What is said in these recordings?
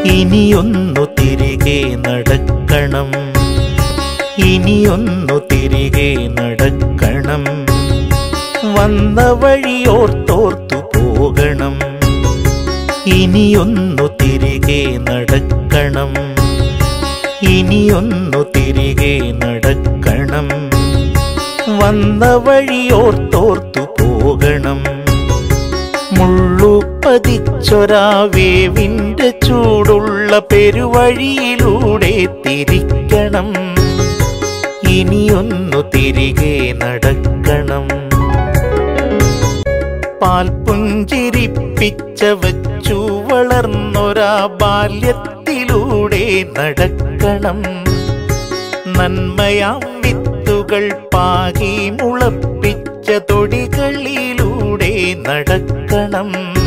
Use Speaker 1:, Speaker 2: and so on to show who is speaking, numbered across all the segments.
Speaker 1: ഇനിയൊന്നു തിരികെ നടക്കണം ഇനിയൊന്നു തിരികെ നടക്കണം വന്ന വഴിയോർത്തോർത്തു പോകണം ഇനിയൊന്നു തിരികെ നടക്കണം ഇനിയൊന്നു തിരികെ നടക്കണം വന്ന വഴിയോർത്തോർത്തു പോകണം മുള്ളുപതിച്ചൊരാ വേവിന്റെ ചൂടുള്ള പെരുവഴിയിലൂടെ തിരിക്കണം ഇനിയൊന്നു തിരികെ നടക്കണം പാൽ പുഞ്ചിരിപ്പിച്ച വച്ചു വളർന്നൊരാ ബാല്യത്തിലൂടെ നടക്കണം നന്മയാം വിത്തുകൾ പാകി മുളപ്പിച്ച തൊടികളിലൂടെ നടക്കണം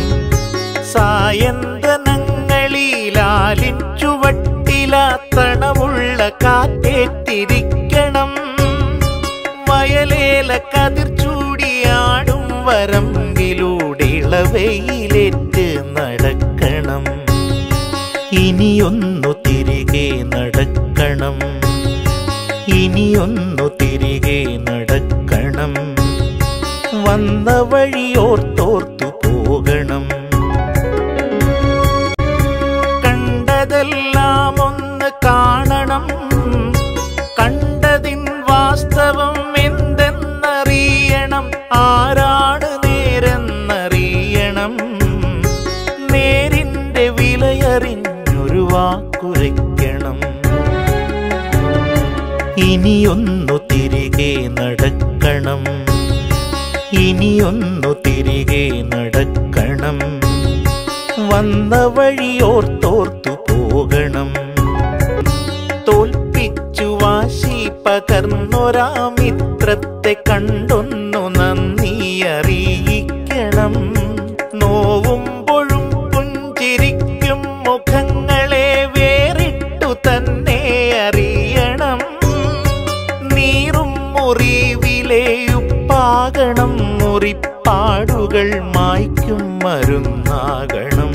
Speaker 1: സായന്തനങ്ങളിലാലിൻ ചുവട്ടിലാത്തണമുള്ള കാറ്റേറ്റിരിക്കണം വയലേല കതിർ ചൂടിയാടും വരമ്പിലൂടെ ഇളവയിലേറ്റ് നടക്കണം ഇനിയൊന്നു തിരികെ നടക്കണം ഇനിയൊന്നു തിരികെ നടക്കണം വന്ന വഴിയോർത്തോർത്തു പോകണം കണ്ടതെല്ലാം ഒന്ന് കാണണം കണ്ടതിൻ വാസ്തവം എന്തെന്നറിയണം ആരാണ് നേരെന്നറിയണം നേരിന്റെ വിലയറിഞ്ഞൊരു വാക്കുരയ്ക്കണം ഇനിയൊന്നു തിരികെ നടക്കണം ഇനിയൊന്നു തിരികെ നടക്കണം വന്ന വഴിയോർത്തോർത്തു പോകണം തോൽപ്പിച്ചു വാശി പകർന്നൊരാ മിത്രത്തെ കണ്ടൊന്നു നന്ദി അറിയിക്കണം നോവുമ്പോഴും പുഞ്ചിരിക്കും മുഖങ്ങളെ വേറിട്ടു തന്നെ അറിയണം നീറും മുറിവിലെ ഉപ്പാകണം മുറിപ്പാടുകൾ മായ്ക്കും മരുന്നാകണം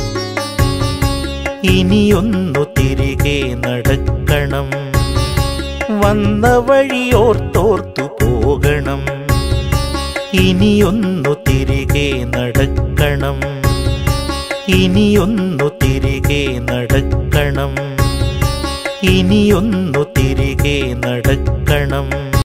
Speaker 1: ഇനിയൊന്നു തിരികെ നടക്കണം വന്ന വഴിയോർത്തോർത്തു പോകണം ഇനിയൊന്നു തിരികെ നടക്കണം ഇനിയൊന്നു തിരികെ നടക്കണം ഇനിയൊന്നു തിരികെ നടക്കണം